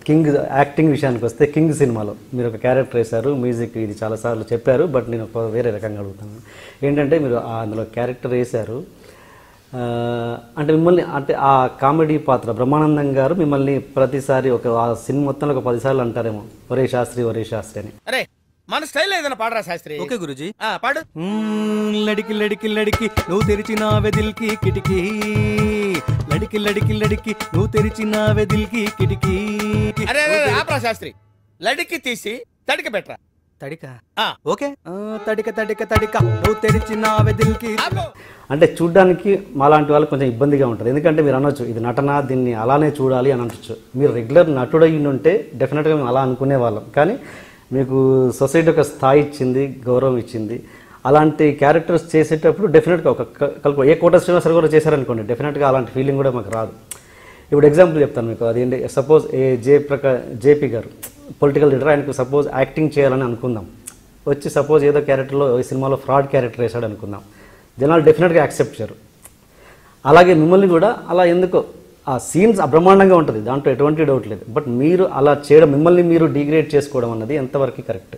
King acting విషయానికి వస్తే king సినిమాలో మీరు ఒక క్యారెక్టర్ వేశారు మ్యూజిక్ ఇది చాలాసార్లు చెప్పారు బట్ నేను ఒక వేరే రకంగా అడుగుతాను ఏంటంటే మీరు ఆ అందులో క్యారెక్టర్ వేశారు ఆ, అంటే మిమ్మల్ని అంటే ఆ కామెడీ పాత్ర బ్రహ్మానందం గారు మిమ్మల్ని ప్రతిసారి ఒక ఆ సినిమా మొత్తంలో ఒక పదిసార్లు అంటారేమో ఒరే శాస్త్రి ఒరే శాస్త్రి అని అరే మన స్టైల్ ఏదైనా పాడరా శాస్త్రి ఓకే గురుజీ ఆ, పాడు మ్మ్, లడికి లడికి లడికి నువ్వు తెరిచిన వెదిల్కి కిటికీ లడికి లడికి లడికి నువ్వు తెరిచిన వెదిల్కి కిటికీ అరే అరే అరే, ఆపరా శాస్త్రి లడికి తీసి తడికి పెట్టరా తడిక ఆ. ఓకే ఆ, తడిక తడిక తడిక నువ్వు తెరిచిన వెదిల్కి ఆపు. అంటే చూడ్డానికి మాలాంటి వాళ్ళకి కొంచెం ఇబ్బందిగా ఉంటుంది ఎందుకంటే మీరు అనొచ్చు ఇది నటన దీన్ని అలానే చూడాలి అని అనొచ్చు మీరు రెగ్యులర్ నటుడు అయి ఉంటే డెఫినెట్గా మేము అలా అనుకునే వాళ్ళం కానీ మీకు సొసైటీ ఒక స్థాయి ఇచ్చింది గౌరవం ఇచ్చింది అలాంటి క్యారెక్టర్స్ చేసేటప్పుడు డెఫినెట్గా ఒక క- కలుపు ఏ కోట శ్రీనివాసరావు కూడా చేశారనుకోండి డెఫినెట్గా అలాంటి ఫీలింగ్ కూడా మాకు రాదు ఇప్పుడు ఎగ్జాంపుల్ చెప్తాను మీకు అదేంటి suppose a Jayaprakash JP garu political leader ఆయనకు సపోజ్ యాక్టింగ్ చేయాలని అనుకుందాం వచ్చి సపోజ్ ఏదో క్యారెక్టర్లో ఈ సినిమాలో ఫ్రాడ్ క్యారెక్టర్ వేసాడు అనుకుందాం జనాలు డెఫినెట్గా యాక్సెప్ట్ చేయరు అలాగే మిమ్మల్ని కూడా అలా ఎందుకో ఆ సీన్స్ అబ్రహ్మాండంగా ఉంటుంది దాంట్లో ఎటువంటి డౌట్ లేదు బట్ మీరు అలా చేయడం మిమ్మల్ని మీరు డిగ్రేడ్ చేసుకోవడం అన్నది ఎంతవరకు కరెక్ట్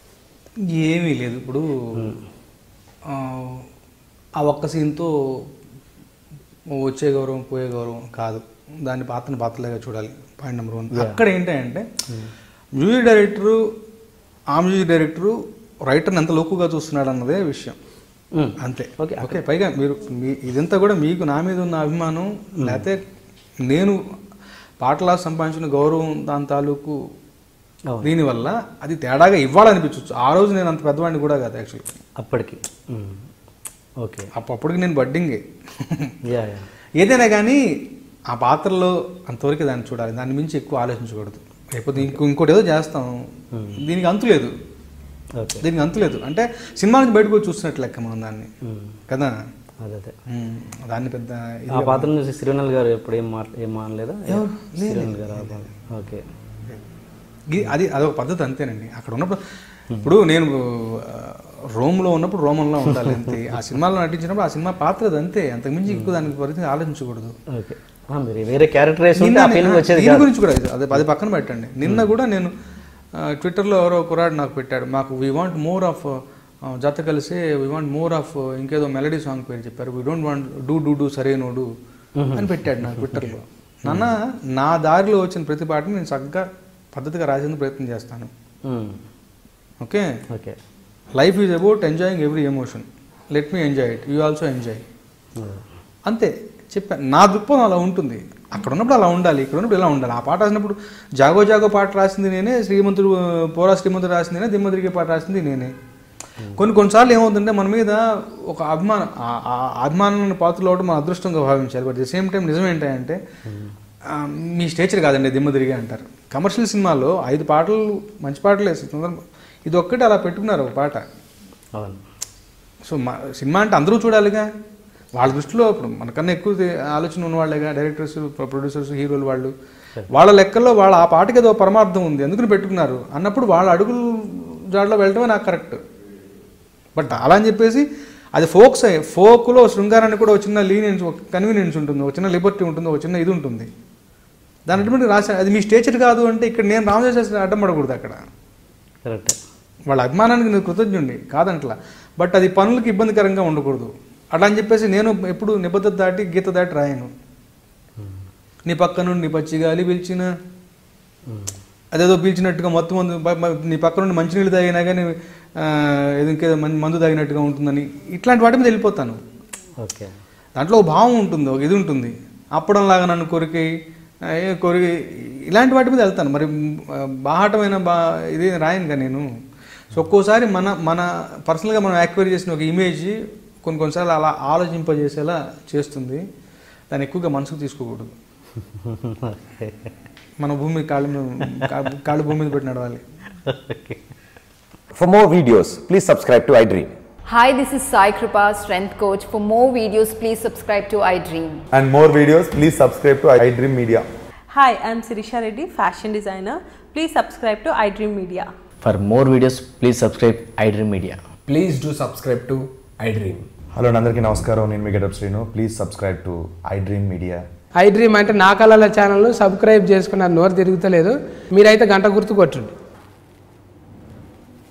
ఏమీ లేదు ఇప్పుడు ఆ, ఆ ఒక్క సీన్తో వచ్చే గౌరవం పోయే గౌరవం కాదు దాన్ని పాత్రను పాత్రలాగా చూడాలి పాయింట్ నెంబర్ వన్ అక్కడ ఏంటంటే మ్యూజిక్ డైరెక్టరు ఆ మ్యూజిక్ డైరెక్టరు రైటర్ని ఎంత లోకుగా చూస్తున్నాడు అన్నదే విషయం అంతే ఓకే ఓకే పైగా మీరు మీ ఇదంతా కూడా మీకు నా మీద ఉన్న అభిమానం లేకపోతే నేను పాటలా సంపాదించిన గౌరవం దాని తాలూకు దీనివల్ల అది తేడాగా ఇవ్వాలనిపించవచ్చు ఆ రోజు నేను అంత పెద్దవాడిని కూడా కాదు యాక్చువల్లీ అప్పటికి ఓకే అప్పటికి నేను బడ్డింగే యా యా ఏదైనా కానీ ఆ పాత్రలో అంతవరకు దాన్ని చూడాలి దాని మించి ఎక్కువ ఆలోచించకూడదు లేకపోతే ఇంకో ఇంకోటి ఏదో చేస్తాం దీనికి అంతు లేదు ఓకే దీనికి అంతు లేదు అంటే సినిమా నుంచి బయటకు వచ్చి చూస్తున్నట్లు లెక్క మనం దాన్ని కదా అదే అదే ఉమ్, దాన్ని పెద్ద ఇది ఆ పాత్ర నుంచి సిరివెన్నెల గారు ఎప్పుడు ఏం మాట్లా ఏం మానలేదా సిరివెన్నెల గారు ఆ పాత్ర. ఓకే ఇది- అది అదొక పద్ధతి అంతేనండి అక్కడ ఉన్నప్పుడు ఇప్పుడు నేను ఆ, రోమ్లో ఉన్నప్పుడు రోమంలో ఉండాలి అంతే ఆ సినిమాలో నటించినప్పుడు ఆ సినిమా పాత్ర అది అంతే అంతకుమించి ఎక్కువ దానికి పరిస్థితి ఆలోచించకూడదు ఓకే ఆ, మీరు వేరే క్యారెక్టర్ వేసి ఉంటే ఆ నిన్న ఫీలింగ్ వచ్చేది దీని కాదు గురించి కూడా ఇది- అది అది పక్కన పెట్టండి నిన్న కూడా నేను ఆ, ట్విట్టర్లో ఎవరో కురాడు నాకు పెట్టాడు మాకు వీ వాంట్ మోర్ ఆఫ్ జత కలిసి వీ వాంట్ మోర్ ఆఫ్ ఇంకేదో మెలడీ సాంగ్ పేరు చెప్పారు we don't want do do do సరేనోడు అని పెట్టాడు నాకు ట్విట్టర్లో నాన్న నా దారిలో వచ్చిన ప్రతి పాటని నేను చక్కగా పద్ధతిగా రాసేందుకు ప్రయత్నం చేస్తాను hmm. Okay okay life is about enjoying every emotion let me enjoy it you also enjoy అంతే చెప్పాను నా దృక్పథం అలా ఉంటుంది అక్కడ ఉన్నప్పుడు అలా ఉండాలి ఇక్కడ ఉన్నప్పుడు ఇలా ఉండాలి ఆ పాట రాసినప్పుడు జాగో జాగో పాట రాసింది నేనే శ్రీమంతుడు పోరా శ్రీమంతుడు రాసింది నేనే దిమ్మదిరిగే పాట రాసింది నేనే కొన్ని కొన్నిసార్లు ఏమవుతుందంటే మన మీద ఒక అభిమానం ఆ- ఆ అభిమానాన్ని పాత్రలు అవడం మన అదృష్టంగా భావించాలి బట్ ది సేమ్ టైం నిజం ఏంటంటే ఆ, మీ స్టేచర్ కాదండి దిమ్మ తిరిగి అంటారు కమర్షియల్ సినిమాలో ఐదు పాటలు మంచి పాటలు వేసి ఇది ఒక్కటి అలా పెట్టుకున్నారు ఒక పాట అవును సో మా సినిమా అంటే అందరూ చూడాలిగా వాళ్ళ దృష్టిలో ఇప్పుడు మనకన్నా ఎక్కువ తే- ఆలోచన ఉన్న వాళ్ళేగా డైరెక్టర్స్ ప్రొడ్యూసర్స్ హీరోలు వాళ్ళు వాళ్ళ లెక్కల్లో వాళ్ళ ఆ పాటకి ఏదో పరమార్థం ఉంది ఎందుకని పెట్టుకున్నారు అన్నప్పుడు వాళ్ళ అడుగులు జాడలో వెళ్ళటమే నాకు కరెక్ట్ బట్ అలా అని చెప్పేసి అది ఫోక్స్ ఫోక్లో శృంగారానికి కూడా ఒక చిన్న లీనియన్స్ ఒక కన్వీనియన్స్ ఉంటుంది ఒక చిన్న లిబర్టీ ఉంటుంది ఒక చిన్న ఇది ఉంటుంది దాని అటువంటి రాసా అది మీ స్టేచర్ కాదు అంటే ఇక్కడ నేను రామశాస్త్రి అడ్డం పడకూడదు అక్కడ కరెక్ట్ వాళ్ళ అభిమానానికి నేను కృతజ్ఞుండి కాదంట్లా బట్ అది పనులకు ఇబ్బందికరంగా ఉండకూడదు అట్లా అని చెప్పేసి నేను ఎప్పుడు నిబద్ధత దాటి గీత దాటి రాయను నీ పక్క నుండి నీ పచ్చి గాలి పిలిచిన అదేదో పీల్చినట్టుగా మొత్తం మందు బ- బ- నీ పక్క నుండి మంచినీళ్ళు తాగినా కానీ ఆ, ఏదో ఇంకేదో మం- మందు తాగినట్టుగా ఉంటుందని ఇట్లాంటి వాటి మీద వెళ్ళిపోతాను ఓకే దాంట్లో ఒక భావం ఉంటుంది ఒక ఇది ఉంటుంది అప్పడంలాగా నన్ను కొరికి ఆ, ఏ కొరికి ఇలాంటి వాటి మీద వెళ్తాను మరి ఆ, బాహాటమైన బా ఇది రాయనుగా నేను సో ఒక్కోసారి మన మన పర్సనల్గా మనం యాక్వైర్ చేసిన ఒక ఇమేజ్ కొన్ని కొన్నిసార్లు అలా ఆలోచింపజేసేలా చేస్తుంది దాన్ని ఎక్కువగా మనసుకు తీసుకోకూడదు మన భూమి కాళ్ళ మీద కా- కాళ్ళు భూమి మీద పెట్టి నడవాలి For more videos, please subscribe to iDream. Hi, this is Sai Kripa, strength coach. For more videos, please subscribe to iDream. and more videos, please subscribe to iDream Media. Hi, I'm Sirisha Reddy, fashion designer. Please subscribe to iDream Media. For more videos, please subscribe iDream Media. Please do subscribe to iDream. Hello అందరికీ నమస్కారం నేను మీ getup Srinu please subscribe to iDream media iDream అంటే నా కళల channel subscribe చేసుకున్న నోరు తిరుగుతలేదు మీరైతే గంట గుర్తు కొట్టండి